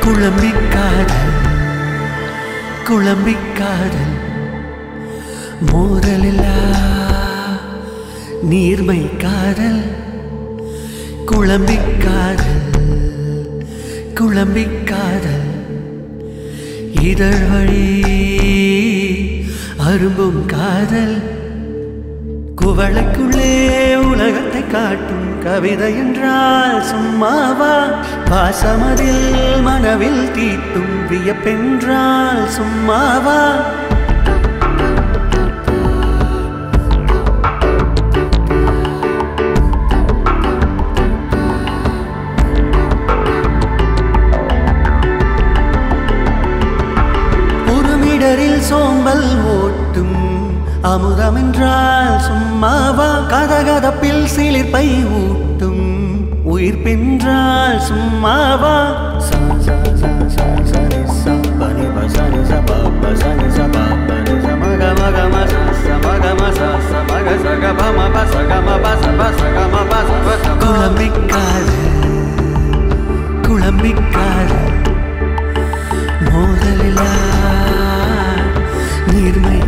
குழம்பிக்காதல் குழம்பிக்காதல் மோதலில்லா நீர்மை காதல் குழம்பிக்காதல் குழம்பிக்காதல் இதழ் வழி அரும்பும் காதல் குவளைக்குள்ளே உலகத்தை காட்டும் கவிதை என்றால் சும்மாவா வாசமதில் மனவில் தீட்டும் வியப்பென்றால் சும்மாவா ஒரு மிடரில் சோம்பல் ஓட்டும் அமுதம் என்றால் சும்மாவா கதகதப்பில் சிலிர்ப்பை ஊட்டும் உயிர் பென்றால் சும்மாவா சா, சா, சா, சா, சா, ரி, சா, ப, ரி, ப, சா, ரி, சா, ப, ப, சா, ரி, சா, ப, ப, ரி, சா, ம, க, ம, க, ம, சா, சா, ம, க, ம, சா, சா, ம, க, ச, க, ப, ம, ப, ச, க, ம, ப, ச, ப, ச, க, ம, ப, ச, ப, ச, ப. குழம்பிக்காது குழம்பிக்காது மோதலிலா நீர்மை